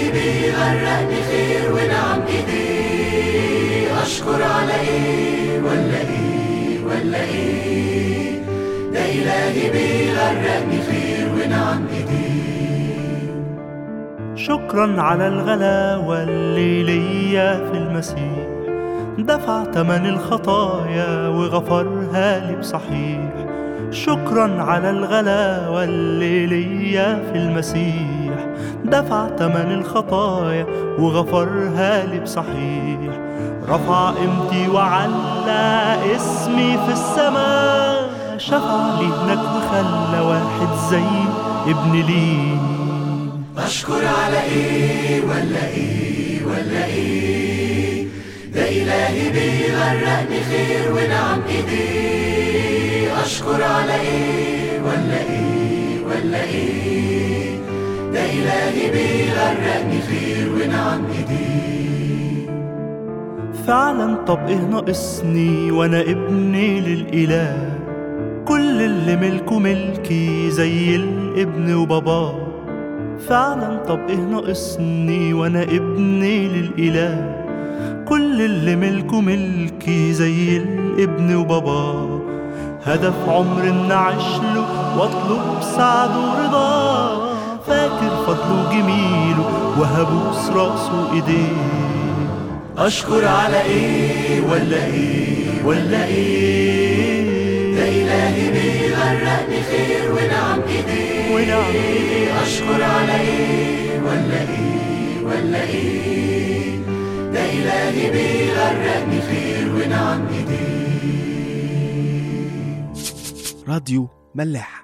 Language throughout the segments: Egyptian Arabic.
إلهي بيغرقني خير ونعم إيديه أشكر على إيه ولا إيه ولا إيه ده إلهي بيغرقني خير ونعم إيديه شكرا على الغلاوة اللي ليا في المسيح دفع تمن الخطايا وغفرها لي بصحيح شكرا على الغلاوة اللي ليا في المسيح دفع تمن الخطايا وغفرها لي بصحيح رفع قيمتي وعلى اسمي في السماء شفع لي هناك وخلى واحد زي ابن ليه أشكر على إيه ولا إيه ولا إيه ده إلهي بيغرقني خير ونعم إيديه أشكر على إيه ولا إيه ولا إيه ده إلهي بيغرقني خير ونعم إيديه فعلا طب ايه ناقصني وانا ابني للاله كل اللي ملكه ملكي زي الابن وباباه فعلا طب ايه ناقصني وانا ابني للاله كل اللي ملكه ملكي زي الابن وباباه هدف عمر ان اعيش له واطلب سعده ورضاه فاكر فضله وجميله وهبوس راسه ايديه أشكر على إيه ولا إيه ولا إيه ده إلهي بيغرقني خير ونعم إيديه ونعم إيديه. أشكر على إيه ولا إيه ولا إيه ده إلهي بيغرقني خير ونعم إيديه راديو ملاح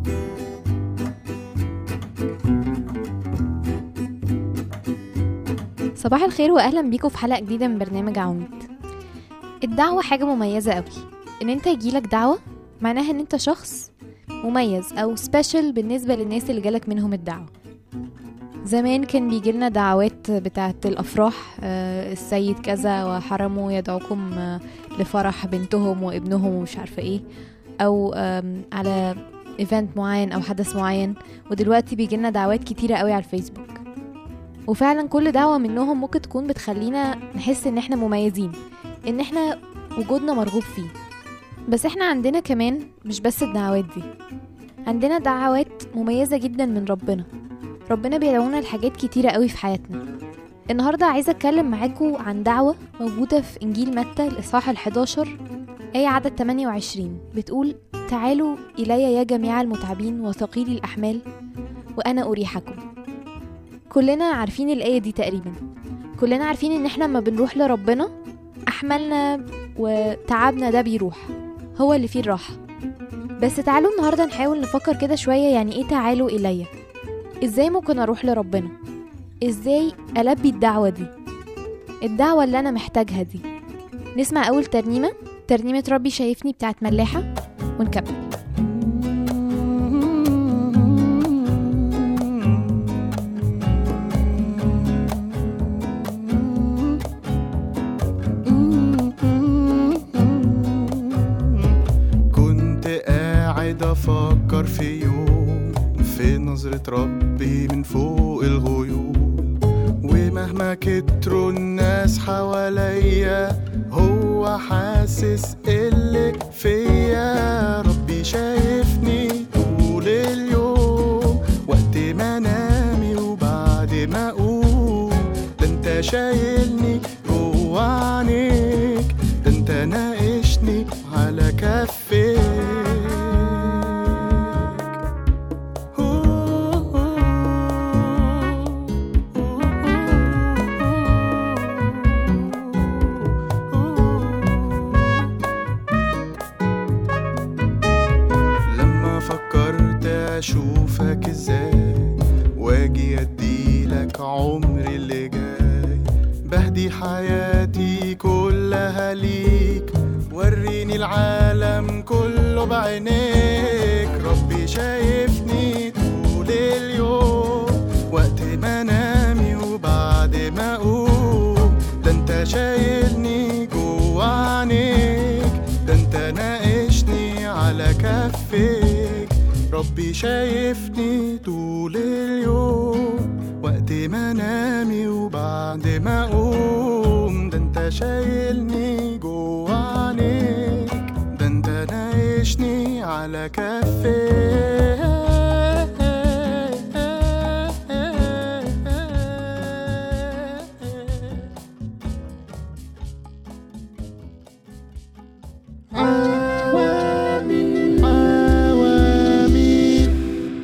صباح الخير واهلا بيكم في حلقه جديده من برنامج عواميد الدعوه حاجه مميزه قوي ان انت يجيلك دعوه معناها ان انت شخص مميز او سبيشال بالنسبه للناس اللي جالك منهم الدعوه زمان كان بيجيلنا دعوات بتاعه الافراح آه، السيد كذا وحرموا يدعوكم آه، لفرح بنتهم وابنهم ومش عارفه ايه او آم، على ايفنت معين او حدث معين ودلوقتي بيجيلنا دعوات كتيره قوي على الفيسبوك وفعلا كل دعوة منهم ممكن تكون بتخلينا نحس ان احنا مميزين ان احنا وجودنا مرغوب فيه بس احنا عندنا كمان مش بس الدعوات دي عندنا دعوات مميزة جدا من ربنا ربنا بيدعونا لحاجات كتيرة قوي في حياتنا النهاردة عايزة اتكلم معاكم عن دعوة موجودة في انجيل متى الاصحاح ال11 آية عدد 28 بتقول تعالوا إلي يا جميع المتعبين وثقيلي الأحمال وأنا أريحكم كلنا عارفين الآية دي تقريبا كلنا عارفين ان احنا لما بنروح لربنا احمالنا وتعبنا ده بيروح هو اللي فيه الراحة بس تعالوا النهاردة نحاول نفكر كده شوية يعني ايه تعالوا إليا ازاي ممكن اروح لربنا ازاي ألبي الدعوة دي الدعوة اللي انا محتاجها دي نسمع اول ترنيمة ترنيمة ربي شايفني بتاعت ملاحة ونكمل كنت قاعد افكر في يوم في نظرة ربي من فوق الغيوم ومهما كتروا الناس حواليا هو حاسس اللي فيا ربي شايفني طول اليوم وقت ما انامي وبعد ما اقوم ده انت شايلني جوا عينيك ده انت ناقشني على كفيك لما فكرت اشوفك ازاي واجي اديلك عمري اللي جاي بهدي حياتي كلها ليك وريني العالم كله بعينيك ربي شايفني طول اليوم وقت ما انامي وبعد ما اقوم ده انت شايلني جوا عينيك ده انت ناقشني على كفيك ربي شايفني طول اليوم وقت ما انامي بعد ما اقوم ده انت شايلني جوا عينيك ده انت نايشني على كفيك عوامي عوامي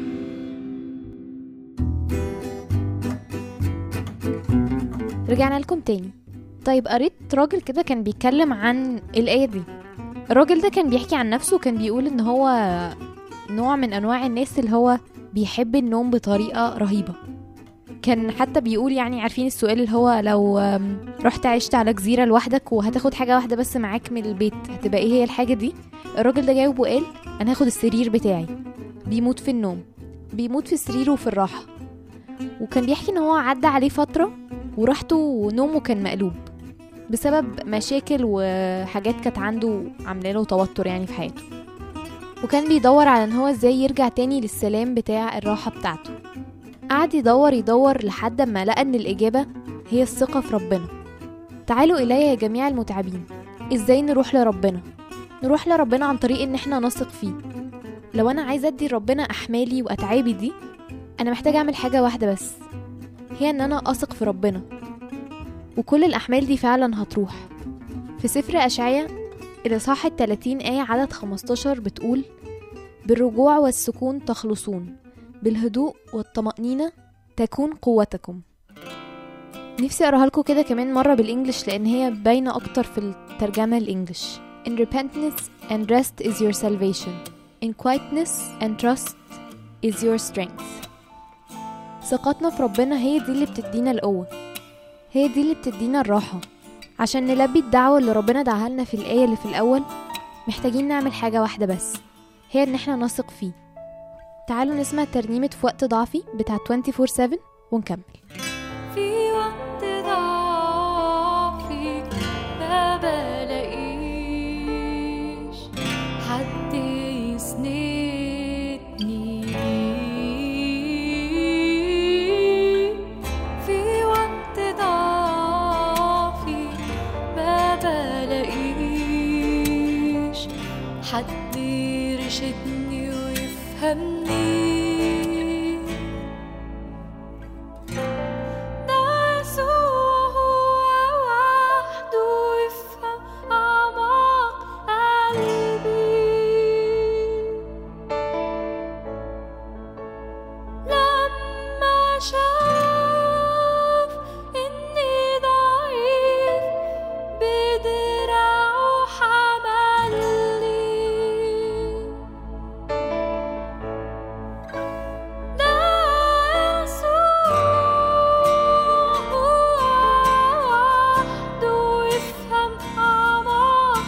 رجعنا لكم تاني طيب قريت راجل كده كان بيتكلم عن الآية دي الراجل ده كان بيحكي عن نفسه وكان بيقول ان هو نوع من انواع الناس اللي هو بيحب النوم بطريقة رهيبة كان حتى بيقول يعني عارفين السؤال اللي هو لو آم، رحت عشت على جزيرة لوحدك وهتاخد حاجة واحدة بس معاك من البيت هتبقى ايه هي الحاجة دي الراجل ده جاوب وقال انا هاخد السرير بتاعي بيموت في النوم بيموت في السرير وفي الراحة وكان بيحكي ان هو عدى عليه فترة وراحته ونومه كان مقلوب بسبب مشاكل وحاجات كانت عنده عامله له توتر يعني في حياته وكان بيدور على ان هو ازاي يرجع تاني للسلام بتاع الراحة بتاعته قعد يدور يدور لحد ما لقى ان الإجابة هي الثقة في ربنا تعالوا إلي يا جميع المتعبين ازاي نروح لربنا نروح لربنا عن طريق ان احنا نثق فيه لو انا عايزة ادي لربنا احمالي واتعابي دي انا محتاجة اعمل حاجة واحدة بس هي ان انا اثق في ربنا وكل الاحمال دي فعلا هتروح في سفر اشعيا الاصحاح التلاتين آية عدد 15 بتقول بالرجوع والسكون تخلصون بالهدوء والطمأنينة تكون قوتكم نفسي اقراها لكم كده كمان مرة بالانجلش لان هي باينة اكتر في الترجمة الانجلش In repentance and rest is your salvation In quietness and trust is your strength ثقتنا في ربنا هي دي اللي بتدينا القوة هي دي اللي بتدينا الراحة عشان نلبي الدعوة اللي ربنا دعاها لنا في الآية اللي في الأول محتاجين نعمل حاجة واحدة بس هي إن احنا نثق فيه تعالوا نسمع ترنيمة في وقت ضعفي بتاع 24/7 ونكمل في وقت ضعفي ما بلاقيش حد يسندني في وقت ضعفي ما بلاقيش حد يرشدني ويفهمني ده يسوع هو وحده يفهم أعماق قلبي لما شاف إني ضعيف بدراعه حملني ده يسوع هو وحده يفهم أعماق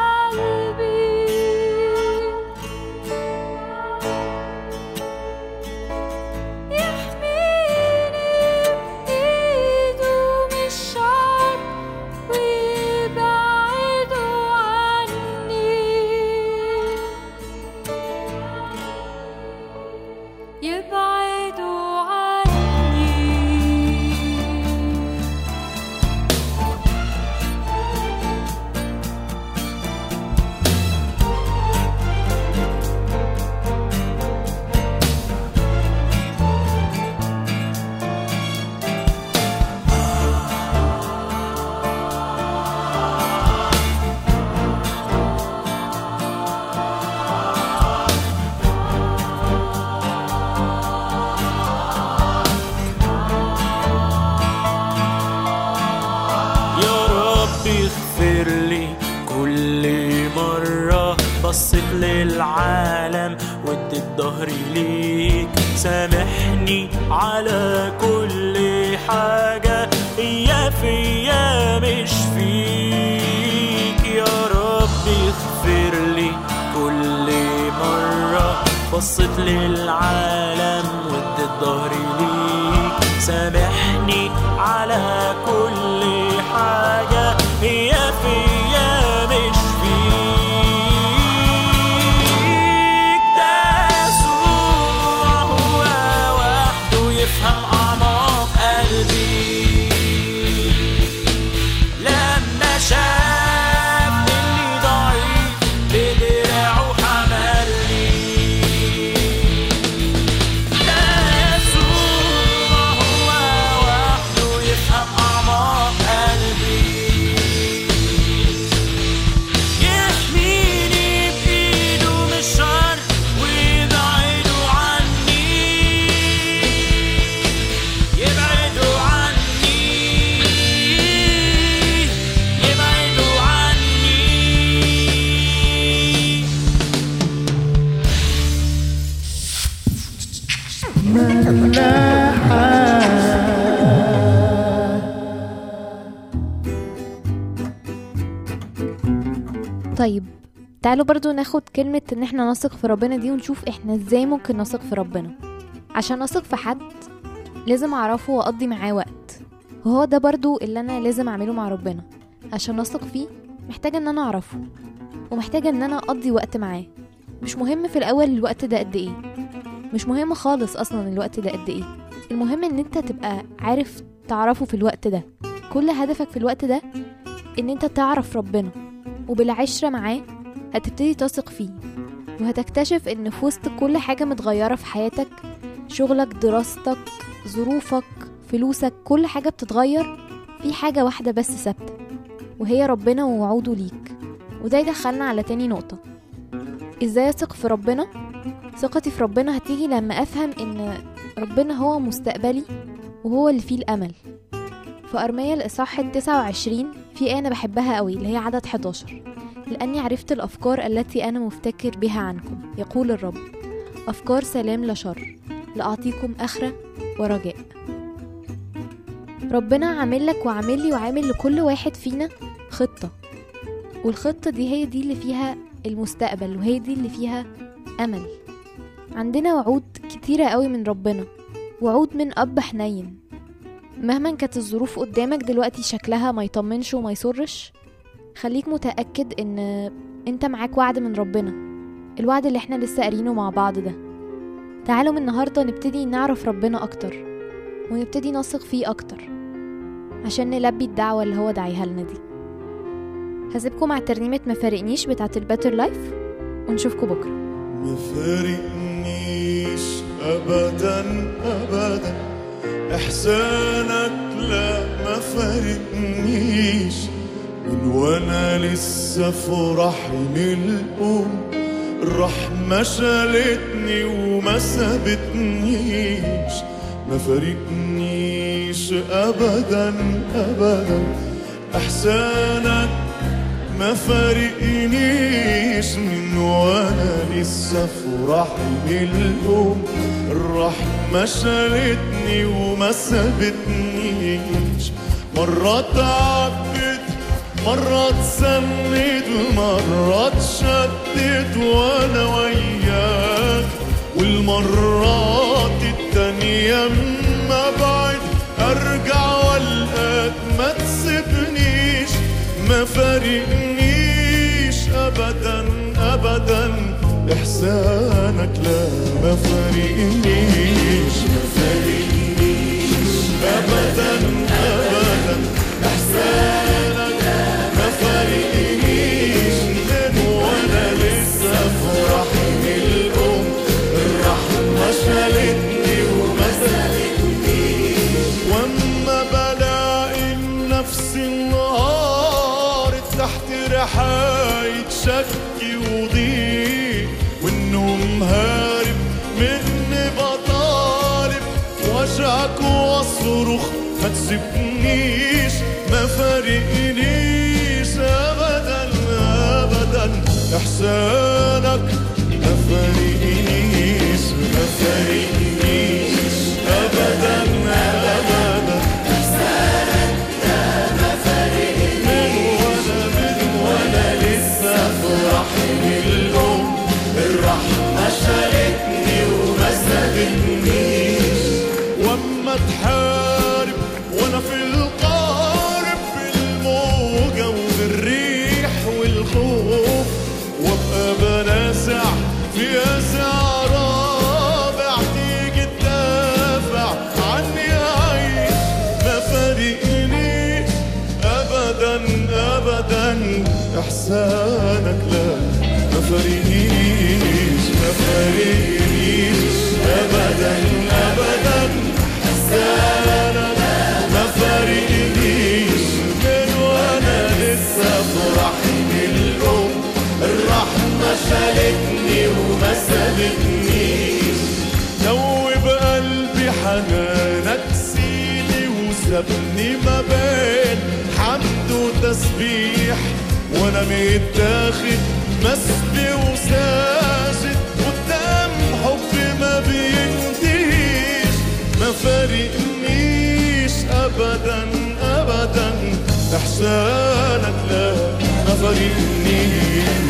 قلبي يحميني بإيده من الشر ويبعده عني يبعدوا عني يا رب اغفر لي كل مرة بصيت للعالم واديت ظهري ليك سامحني على كل حاجة يا فيا مش فيك يا رب اغفر لي كل مرة بصيت للعالم واديت ظهري ليك سامحني على كل حاجة هي فيا مش فيك ده يسوع هو وحده يفهم أعماق قلبي طيب تعالوا برضو ناخد كلمة ان احنا نثق في ربنا دي ونشوف احنا ازاي ممكن نثق في ربنا عشان اثق في حد لازم اعرفه واقضي معاه وقت وهو ده برضو اللي انا لازم اعمله مع ربنا عشان اثق فيه محتاجة ان انا اعرفه ومحتاجة ان انا اقضي وقت معاه مش مهم في الاول الوقت ده قد ايه مش مهم خالص اصلا الوقت ده قد ايه المهم ان انت تبقى عارف تعرفه في الوقت ده كل هدفك في الوقت ده ان انت تعرف ربنا وبالعشرة معاه هتبتدي تثق فيه وهتكتشف ان في وسط كل حاجة متغيرة في حياتك شغلك دراستك ظروفك فلوسك كل حاجة بتتغير في حاجة واحدة بس ثابتة وهي ربنا ووعوده ليك وده يدخلنا على تاني نقطة ازاي اثق في ربنا ثقتي في ربنا هتيجي لما افهم ان ربنا هو مستقبلي وهو اللي فيه الامل في أرمية الإصحاح التسعة وعشرين في آية أنا بحبها قوي اللي هي عدد 11 لأني عرفت الأفكار التي أنا مفتكر بها عنكم يقول الرب أفكار سلام لا شر لأعطيكم آخرة ورجاء ربنا عامل لك وعامل لي وعامل لكل واحد فينا خطة والخطة دي هي دي اللي فيها المستقبل وهي دي اللي فيها أمل عندنا وعود كتيرة قوي من ربنا وعود من أب حنين مهما كانت الظروف قدامك دلوقتي شكلها ما يطمنش وما يسرش خليك متأكد ان انت معاك وعد من ربنا الوعد اللي احنا لسه قارينه مع بعض ده تعالوا من النهاردة نبتدي نعرف ربنا أكتر ونبتدي نثق فيه أكتر عشان نلبي الدعوة اللي هو داعيها لنا دي هسيبكم مع ترنيمة مفارقنيش بتاعة الباتر لايف ونشوفكم بكرة ما فارقنيش ابدا ابدا احسانك لا ما فارقنيش من وانا لسه في رحم الام الرحمة شالتني وما سابتنيش ما فارقنيش ابدا ابدا احسانك ما فارقنيش من وانا لسه في رحم الام الرحمة شالتني وما سابتنيش مرة تعبت مرة اتسند مرة اتشدت وانا وياك والمرات التانية اما بعد ارجع والقاك ما تسيبنيش ما فارقنيش ابدا ابدا احسانك لا ما فارقنيش ما فارقنيش ابدا ابدا احسانك ما فارقنيش من وانا لسه في رحم الام الرحمه شالتني وما سابتنيش واما بلاقي نفسي النهار تحت رحاية شكي وضيق والنوم هارب مني بطالب وجعك واصرخ ما تسيبنيش ما فارقنيش ابدا ابدا احسانك ما فارقنيش ما فارقنيش ابدا ابدا من وانا من وانا لسه في رحم الام الرحمه شالتني وما سابتنيش واما تحارب وانا في القارب في الموجه وبالريح والخوف وابقى بنازع في ازع رابع تيجي تدافع عني عايش ما فارقنيش ابدا ابدا احسانك لا ما فارقنيش ما فارقنيش ابدا ابدا احسانك ما فارقنيش من وانا لسه في رحم الام الرحمه شالتني وما سابتنيش دوب قلبي حنانك سيلي وسابني ما بين حمد وتسبيح وانا متاخد مسبي وساجد قدام حب ما بينتهيش ما فارقنيش ابدا ابدا احسانك لا ما فارقنيش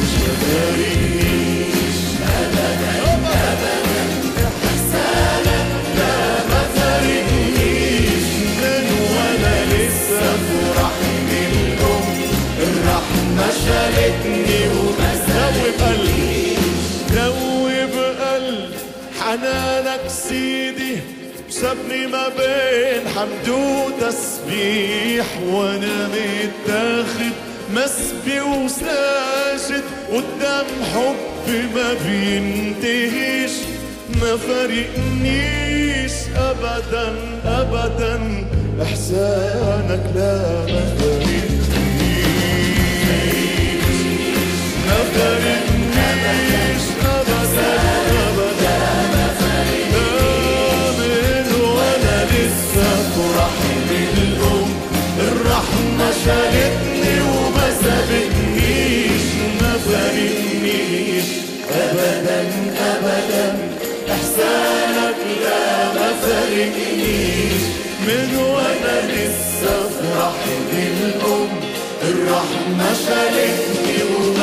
فارقنيش أبدا أبدا إحسانك لا ما فارقنيش من وأنا لسه في رحم الأم الرحمة شالتني وما سابتنيش دوب قلب حنانك سيدي سابني ما بين حمد وتسبيح وانا متاخد مسبي وساجد قدام حب ما بينتهيش ما فارقنيش ابدا ابدا احسانك لا ما فارقنيش ما فارقنيش ابدا ابدا آمن وانا لسه في رحم الام الرحمة شالتني وما سابتنيش ما فارقنيش أبدا أبدا إحسانك لا ما فارقنيش من وأنا لسه في رحم الأم الرحمة شالتني وما